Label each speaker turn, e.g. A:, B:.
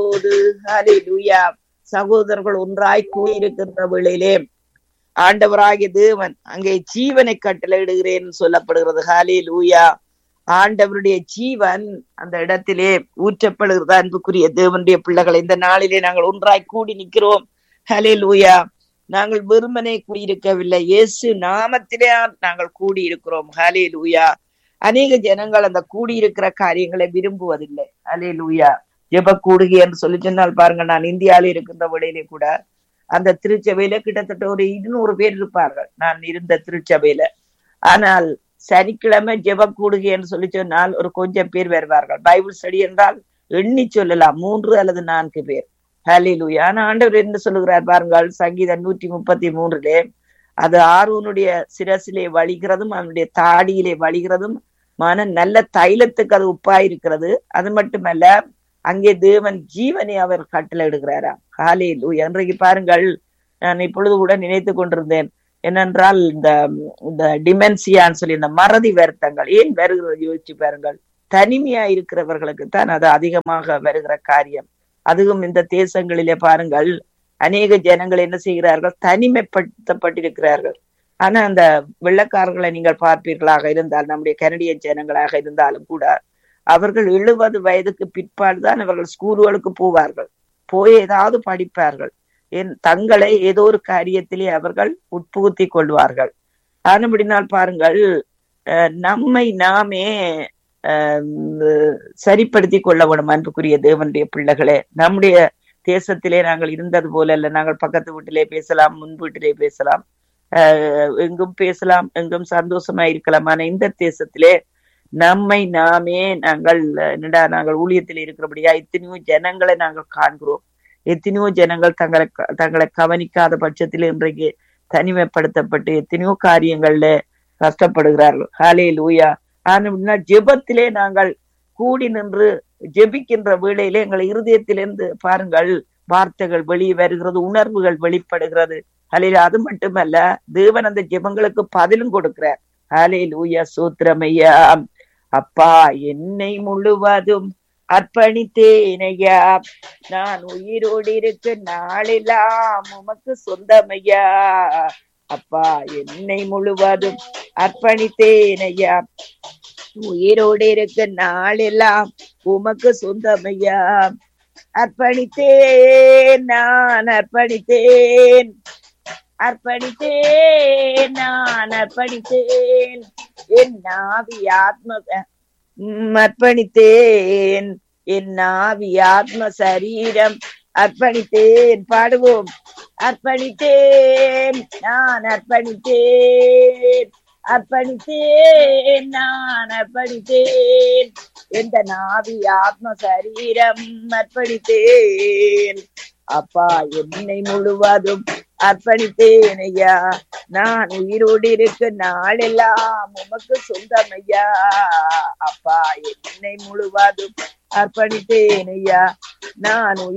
A: போது ஹalleluya சகோதரர்கள் ஒன்றாய் கூடியிருக்கின்ற வேளையிலே ஆண்டவராகிய தேவன் அங்கே ஜீவனை கட்டளையிடுகிறேன் சொல்லப்படுகிறது ஹalleluya ஆண்டவருடைய ஜீவன் அந்த இடத்திலே ஊற்றப்படுகிறது அன்புக்குரிய தேவனுடைய பிள்ளைகளை இந்த நாளிலே நாங்கள் ஒன்றாய் கூடி நிற்கிறோம் ஹalleluya நாங்கள் வெறுமனே கூடியிருக்கவில்லை இயேசு நாமத்திலே நாங்கள் கூடியிருக்கிறோம் ஹalleluya அநேக ஜனங்கள் அந்த கூடியிருக்கிற காரியங்களை விரும்புவதில்லை ஹalleluya ஜெப கூடுகை என்று சொல்லி சொன்னால் பாருங்க நான் இந்தியாவில இருக்கின்ற விடையிலே கூட அந்த திருச்சபையில கிட்டத்தட்ட ஒரு இருநூறு பேர் இருப்பார்கள் நான் இருந்த திருச்சபையில ஆனால் சனிக்கிழமை ஜெப கூடுகை என்று சொல்லி சொன்னால் ஒரு கொஞ்சம் பேர் வருவார்கள் பைபிள் ஸ்டடி என்றால் எண்ணி சொல்லலாம் மூன்று அல்லது நான்கு பேர் ஹலிலுயா ஆனா ஆண்டவர் என்ன சொல்லுகிறார் பாருங்கள் சங்கீதம் நூற்றி முப்பத்தி மூன்றுலே அது ஆர்வனுடைய சிரசிலே வழிகிறதும் அவனுடைய தாடியிலே வழிகிறதும் மன நல்ல தைலத்துக்கு அது உப்பாயிருக்கிறது அது மட்டுமல்ல அங்கே தேவன் ஜீவனை அவர் கட்டளையிடுகிறாரா காலே லூயா இன்றைக்கு பாருங்கள் நான் இப்பொழுது கூட நினைத்து கொண்டிருந்தேன் என்னென்றால் இந்த இந்த டிமென்சியான்னு சொல்லி இந்த மறதி வருத்தங்கள் ஏன் வருகிறது யோசிச்சு பாருங்கள் தனிமையா இருக்கிறவர்களுக்கு தான் அது அதிகமாக வருகிற காரியம் அதுவும் இந்த தேசங்களிலே பாருங்கள் அநேக ஜனங்கள் என்ன செய்கிறார்கள் தனிமைப்படுத்தப்பட்டிருக்கிறார்கள் ஆனா அந்த வெள்ளக்காரர்களை நீங்கள் பார்ப்பீர்களாக இருந்தால் நம்முடைய கனடிய ஜனங்களாக இருந்தாலும் கூட அவர்கள் எழுபது வயதுக்கு பிற்பாடுதான் அவர்கள் ஸ்கூல்களுக்கு போவார்கள் போய் ஏதாவது படிப்பார்கள் என் தங்களை ஏதோ ஒரு காரியத்திலே அவர்கள் உட்புகுத்தி கொள்வார்கள் ஆனபடினால் பாருங்கள் நம்மை நாமே சரிப்படுத்தி கொள்ள வேணும் அன்புக்குரிய தேவனுடைய பிள்ளைகளே நம்முடைய தேசத்திலே நாங்கள் இருந்தது போல அல்ல நாங்கள் பக்கத்து வீட்டிலே பேசலாம் முன் வீட்டிலே பேசலாம் எங்கும் பேசலாம் எங்கும் சந்தோஷமா இருக்கலாம் ஆனா இந்த தேசத்திலே நம்மை நாமே நாங்கள் என்னடா நாங்கள் ஊழியத்தில் இருக்கிறபடியா எத்தனையோ ஜனங்களை நாங்கள் காண்கிறோம் எத்தனையோ ஜனங்கள் தங்களை தங்களை கவனிக்காத பட்சத்தில் இன்றைக்கு தனிமைப்படுத்தப்பட்டு எத்தனையோ காரியங்கள்ல கஷ்டப்படுகிறார்கள் ஹாலே லூயா ஆனா ஜெபத்திலே நாங்கள் கூடி நின்று ஜெபிக்கின்ற வேளையிலே எங்கள் இருதயத்திலிருந்து பாருங்கள் வார்த்தைகள் வெளியே வருகிறது உணர்வுகள் வெளிப்படுகிறது ஹலையில அது மட்டுமல்ல தேவன் அந்த ஜெபங்களுக்கு பதிலும் கொடுக்கிறார் ஹலே லூயா சூத்திரமையா அப்பா என்னை முழுவதும் அர்ப்பணித்தேனையா நான் உயிரோடு இருக்கு நாளெல்லாம் உமக்கு சொந்தமையா அப்பா என்னை முழுவதும் அர்ப்பணித்தேனையா உயிரோடு இருக்க நாளெல்லாம் உமக்கு சொந்தமையா அர்ப்பணித்தேன் நான் அர்ப்பணித்தேன் அர்ப்பணித்தேன் நான் அர்ப்பணித்தேன் என் நாவி ஆத்ம அர்ப்பணித்தேன் என் நாவி ஆத்ம சரீரம் அர்ப்பணித்தேன் பாடுவோம் அர்ப்பணித்தேன் நான் அர்ப்பணித்தேன் அர்ப்பணித்தேன் நான் அர்ப்பணித்தேன் எந்த நாவி ஆத்ம சரீரம் அர்ப்பணித்தேன் அப்பா என்னை முழுவதும் அர்ப்பணித்தேன் ஐயா நான் உயிரோடு இருக்க நாளெல்லாம் உமக்கு சொந்தம் ஐயா அப்பா என்னை முழுவதும் அர்ப்பணித்தேன் ஐயா நான்